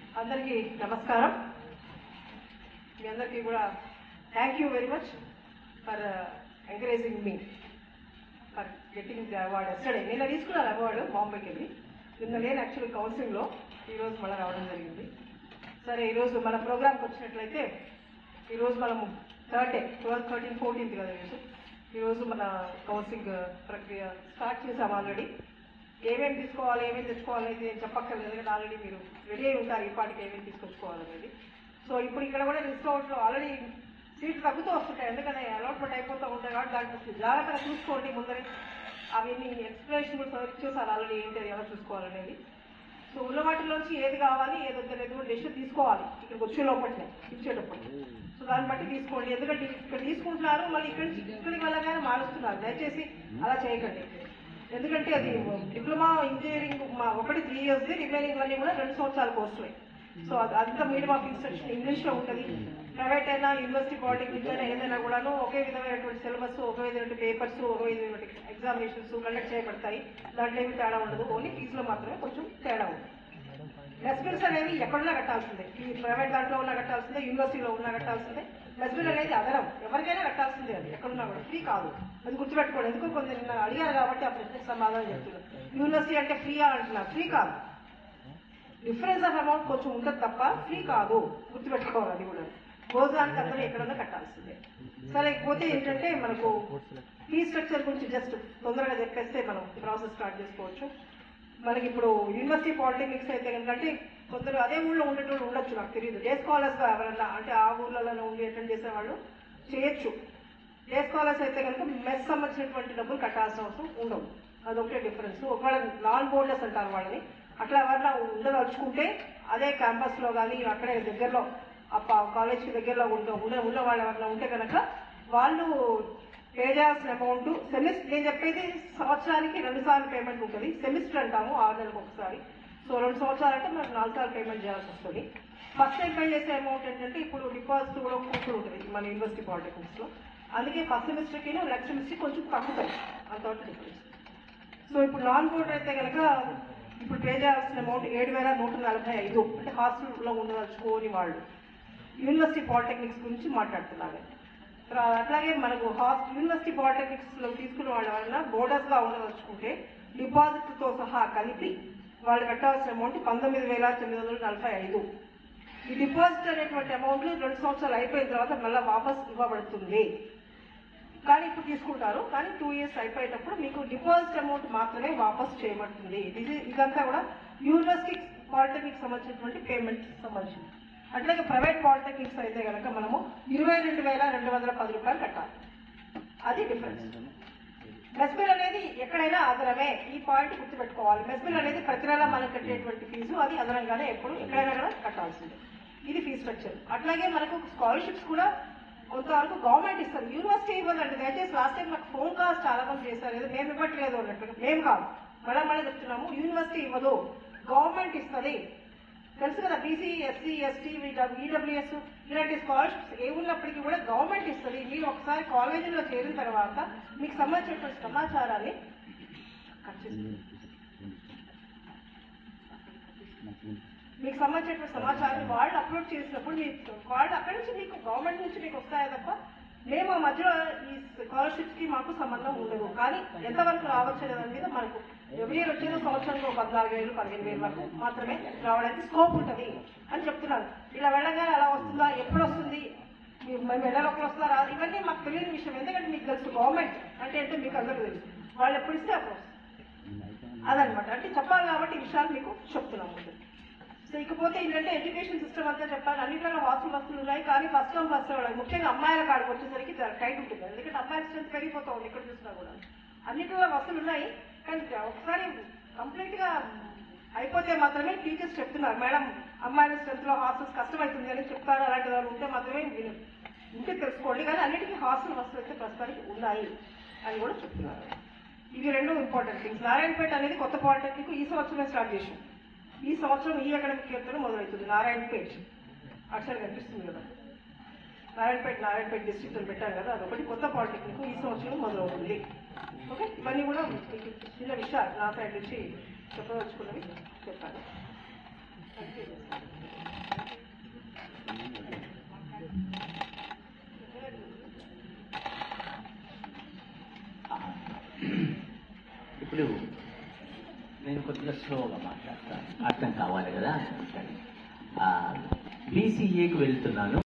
అందరికీ నమస్కారం మీ అందరికీ కూడా thank you very much for encouraging me for getting the award yesterday నిన్న తీసుకున్నారు అవార్డు బాంబేకి వెళ్ళి నిన్న నేను యాక్చువల్ కౌన్సిలింగ్లో ఈరోజు మళ్ళీ రావడం జరిగింది సరే ఈరోజు మన ప్రోగ్రామ్కి వచ్చినట్లయితే ఈరోజు మనము third day twelve thirteen fourteenth కదా ఈరోజు ఈరోజు మన కౌన్సిలింగ్ ప్రక్రియ స్టార్ట్ చేసాం ఆల్రెడీ ఏమేమి తీసుకోవాలి ఏమేమి తెచ్చుకోవాలి అనేది నేను చెప్పక్కర్లేదు ఎందుకంటే ఆల్రెడీ మీరు రెడీ అయి ఉంటారు ఈ పాటికి ఏమేమి తీసుకొచ్చుకోవాలనేది సో ఇప్పుడు ఇక్కడ కూడా రిసార్ట్లో ఆల్రెడీ సీట్లు తగ్గుతూ వస్తుంటాయి ఎందుకంటే అలాట్మెంట్ అయిపోతూ ఉంటాయి కాబట్టి దాంట్లో జాగ్రత్తగా చూసుకోండి ముందరే అవన్నీ ఎక్స్ప్లెనేషన్ కూడా ఇచ్చేసారు ఆల్రెడీ ఏంటి అది ఎలా చూసుకోవాలనేది సో ఉన్న వాటిలోంచి ఏది కావాలి ఏది వద్దనేది డెసిషన్ తీసుకోవాలి ఇక్కడికి వచ్చే లోపలనే ఇచ్చేటప్పుడు సో దాన్ని బట్టి తీసుకోండి ఎందుకంటే ఇక్కడ తీసుకుంటున్నారు మళ్ళీ ఇక్కడి నుంచి ఇక్కడికి వెళ్ళగానే మారుస్తున్నారు దయచేసి అలా చేయకండి ఎందుకంటే అది డిప్లొమా ఇంజనీరింగ్ మా ఒకటి త్రీ ఇయర్స్ రిమైనింగ్ అన్ని కూడా రెండు సంవత్సరాల కోర్సులే సో అది అంతా మీడియం ఆఫ్ ఇన్స్ట్రక్షన్ ఇంగ్లీష్ లో ఉంటుంది ప్రైవేట్ అయినా యూనివర్సిటీ పాలిటెక్నిక్ అయినా ఏదైనా కూడాను ఒకే విధమైనటువంటి సిలబస్ ఒక విధమైన పేపర్స్ ఒక విధమైన ఎగ్జామినేషన్స్ కండక్ట్ చేయబడతాయి దాంట్లో ఏమి తేడా ఉండదు ఓన్లీ ఫీజులో మాత్రమే కొంచెం తేడా ఉంటుంది మెస్ బిల్స్ అనేవి ఎక్కడున్నా కట్టాల్సిందే ఈ ప్రైవేట్ దాంట్లో ఉన్నా కట్టాల్సిందే యూనివర్సిటీలో ఉన్నా కట్టాల్సిందే మెస్ బిల్ అనేది అదనం ఎవరికైనా కట్టాల్సిందే అది ఎక్కడున్నా కూడా ఫ్రీ కాదు అది గుర్తుపెట్టుకోండి ఎందుకు కొందరు నిన్న అడిగారు కాబట్టి ఆ ప్రశ్నకు సమాధానం చెప్తున్నారు యూనివర్సిటీ అంటే ఫ్రీయా అంటున్నారు ఫ్రీ కాదు డిఫరెన్స్ ఆఫ్ అమౌంట్ కొంచెం ఉంటుంది తప్ప ఫ్రీ కాదు గుర్తుపెట్టుకోవాలి అది కూడా భోజనానికి అందరూ ఎక్కడన్నా కట్టాల్సిందే సరే పోతే ఏంటంటే మనకు ఫీ స్ట్రక్చర్ గురించి జస్ట్ తొందరగా చెప్పేస్తే మనం ప్రాసెస్ స్టార్ట్ చేసుకోవచ్చు మనకి ఇప్పుడు యూనివర్సిటీ పాలిటెక్నిక్స్ అయితే కనుకంటే కొందరు అదే ఊళ్ళో ఉండేటోళ్ళు ఉండొచ్చు నాకు తెలియదు డే స్కాలర్స్ గా ఎవరన్నా అంటే ఆ ఊర్లలో ఉండి అటెండ్ చేసే వాళ్ళు చేయొచ్చు డే స్కాలర్స్ అయితే కనుక మెస్ సంబంధించినటువంటి డబ్బులు కట్టాల్సిన అవసరం ఉండవు అదొకటే డిఫరెన్స్ ఒకవేళ నాన్ బోర్డర్స్ అంటారు వాళ్ళని అట్లా ఎవరన్నా ఉండదలుచుకుంటే అదే క్యాంపస్ లో కానీ అక్కడే దగ్గరలో కాలేజ్ కి దగ్గరలో ఉండే ఉన్న ఉన్న వాళ్ళు ఎవరైనా ఉంటే కనుక వాళ్ళు పే చేయాల్సిన అమౌంట్ సెమిస్టర్ నేను చెప్పేది సంవత్సరానికి రెండు సార్లు పేమెంట్ ఉంటుంది సెమిస్టర్ అంటాము ఆరు నెలలకు ఒకసారి సో రెండు సంవత్సరాలు అంటే మనకు నాలుగు సార్లు పేమెంట్ చేయాల్సి వస్తుంది ఫస్ట్ టైం పే చేసే అమౌంట్ ఏంటంటే ఇప్పుడు డిపాజిట్ కూడా కూర్చుని ఉంటుంది మన యూనివర్సిటీ పాలిటెక్నిక్స్ లో అందుకే ఫస్ట్ సెమిస్టర్ కి నెక్స్ట్ సెమిస్టర్ కొంచెం తగ్గుతాయి అంతవరకు డిఫరెన్స్ సో ఇప్పుడు నాన్ బోర్డర్ అయితే కనుక ఇప్పుడు పే చేయాల్సిన అమౌంట్ ఏడు వేల నూట నలభై ఐదు అంటే హాస్టల్లో ఉండదలుచుకోని వాళ్ళు యూనివర్సిటీ పాలిటెక్నిక్స్ గురించి మాట్లాడుతున్నారు తర్వాత అట్లాగే మనకు హాస్ యూనివర్సిటీ పాలిటెక్నిక్స్ లో తీసుకున్న వాళ్ళ వలన బోర్డర్స్ గా ఉండదలుచుకుంటే డిపాజిట్ తో సహా కలిపి వాళ్ళు కట్టాల్సిన అమౌంట్ పంతొమ్మిది వేల తొమ్మిది వందల నలభై ఐదు ఈ డిపాజిట్ అనేటువంటి అమౌంట్ రెండు సంవత్సరాలు అయిపోయిన తర్వాత మళ్ళీ వాపస్ ఇవ్వబడుతుంది కానీ ఇప్పుడు తీసుకుంటారు కానీ టూ ఇయర్స్ అయిపోయేటప్పుడు మీకు డిపాజిట్ అమౌంట్ మాత్రమే వాపస్ చేయబడుతుంది ఇది ఇదంతా కూడా యూనివర్సిటీ పాలిటెక్నిక్ సంబంధించినటువంటి పేమెంట్ సంబంధించింది అట్లాగే ప్రైవేట్ పాలిటెక్నిక్స్ అయితే కనుక మనము ఇరవై రెండు వేల రెండు వందల పది రూపాయలు కట్టాలి అది డిఫరెన్స్ మెస్బిల్ అనేది ఎక్కడైనా అదనమే ఈ పాయింట్ గుర్తుపెట్టుకోవాలి మెస్బిల్ అనేది ప్రతి నెల మనం కట్టేటువంటి ఫీజు అది అదనంగానే ఎప్పుడు ఎక్కడైనా కూడా కట్టాల్సిందే ఇది ఫీజు స్ట్రక్చర్ అట్లాగే మనకు స్కాలర్షిప్స్ కూడా కొంతవరకు గవర్నమెంట్ ఇస్తుంది యూనివర్సిటీ ఇవ్వదండి దయచేసి లాస్ట్ టైం నాకు ఫోన్ కాల్స్ చాలా మంది చేశారు ఏదో మేము ఇవ్వట్లేదు అన్నట్టు మేము కాదు మళ్ళీ మళ్ళీ చెప్తున్నాము యూనివర్సిటీ ఇవ్వదు గవర్నమెంట్ ఇస్తుంది తెలుసు కదా బీసీ ఎస్సీ ఎస్టీ ఈడబ్ల్యూఎస్ ఇలాంటి స్కాలర్షిప్స్ ఏ ఉన్నప్పటికీ కూడా గవర్నమెంట్ ఇస్తుంది మీరు ఒకసారి కాలేజీలో చేరిన తర్వాత మీకు సంబంధించినటువంటి సమాచారాన్ని కట్ చేసి- మీకు సంబంధించినటువంటి సమాచారాన్ని వాళ్ళు అప్లోడ్ చేసినప్పుడు మీకు వాళ్ళు అక్కడి నుంచి మీకు గవర్నమెంట్ నుంచి మీకు వస్తాయా తప్ప మేము ఆ మధ్యలో ఈ స్కాలర్షిప్స్ కి మాకు సంబంధం ఉండదు కానీ ఎంతవరకు రావచ్చు అనే దాని మీద మనకు ఎవ్రీ ఇయర్ వచ్చేది సంవత్సరానికి ఒక పద్నాలుగు వేలు పదిహేను వేలు వరకు మాత్రమే రావడానికి స్కోప్ ఉంటుంది అని చెప్తున్నాను ఇలా వెళ్ళగానే అలా వస్తుందా ఎప్పుడు వస్తుంది మీ- మేము వెళ్ళలోపల వస్తుందా రాదు ఇవన్నీ మాకు తెలియని విషయం ఎందుకంటే మీకు తెలుసు గవర్నమెంట్ అంటే ఏంటో మీకు అందరికీ తెలుసు వాళ్ళు ఎప్పుడు ఇస్తే అప్పుడు వస్తుంది అదనమాట అంటే చెప్పాలి కాబట్టి ఈ విషయాలు మీకు చెప్తున్నాం ముందు సో ఇకపోతే ఏంటంటే ఎడ్యుకేషన్ సిస్టమ్ అంతా చెప్పాలి అన్నింటిలో హాస్టల్ వస్తువులు ఉన్నాయి కానీ ఫస్ట్ కమ్ ఫస్ట్ వాళ్ళకి ముఖ్యంగా అమ్మాయిల కాడికి వచ్చేసరికి చాలా టైట్ ఉంటుంది ఎందుకంటే అమ్మాయిల స్ట్రెంత్ పెరిగిపోతా ఉంది ఎక్కడ చూసినా కూడా అన్నింటిలో వస్తువులు ఉన్నాయి కానీ ఒకసారి కంప్లీట్ గా అయిపోతే మాత్రమే టీచర్స్ చెప్తున్నారు మేడం అమ్మాయిల స్ట్రెంత్ లో హాస్టల్స్ కష్టమవుతుంది అని చెప్తారు అలాంటి వాళ్ళు ఉంటే మాత్రమే విను ఉంటే తెలుసుకోండి కానీ అన్నిటికీ హాస్టల్ వస్తువులు అయితే ప్రస్తుతానికి ఉన్నాయి అని కూడా చెప్తున్నారు ఇవి రెండు ఇంపార్టెంట్ థింగ్స్ నారాయణపేట అనేది కొత్త పాలిటెక్నిక్ ఈ సంవత్సరమే స్టార్ట్ చేసాం ఈ సంవత్సరం ఈ అకాడమిక్ ఇయర్తో మొదలవుతుంది నారాయణపేట్ అక్షరం కనిపిస్తుంది కదా నారాయణపేట నారాయణపేట డిస్ట్రిక్ట్ అని పెట్టాం కదా అదొకటి కొత్త పాలిటెక్నిక్ ఈ సంవత్సరం మొదలవుతుంది ఓకే ఇవన్నీ కూడా మీకు చిన్న విషయాలు నా సైడ్ నుంచి చెప్పదలుచుకున్నవి చెప్పాను Thank you. ఇప్పుడు నేను కొద్దిగా స్లోగా మాట్లాడతాను అర్థం కావాలి కదా బీసీఏకి వెళ్తున్నాను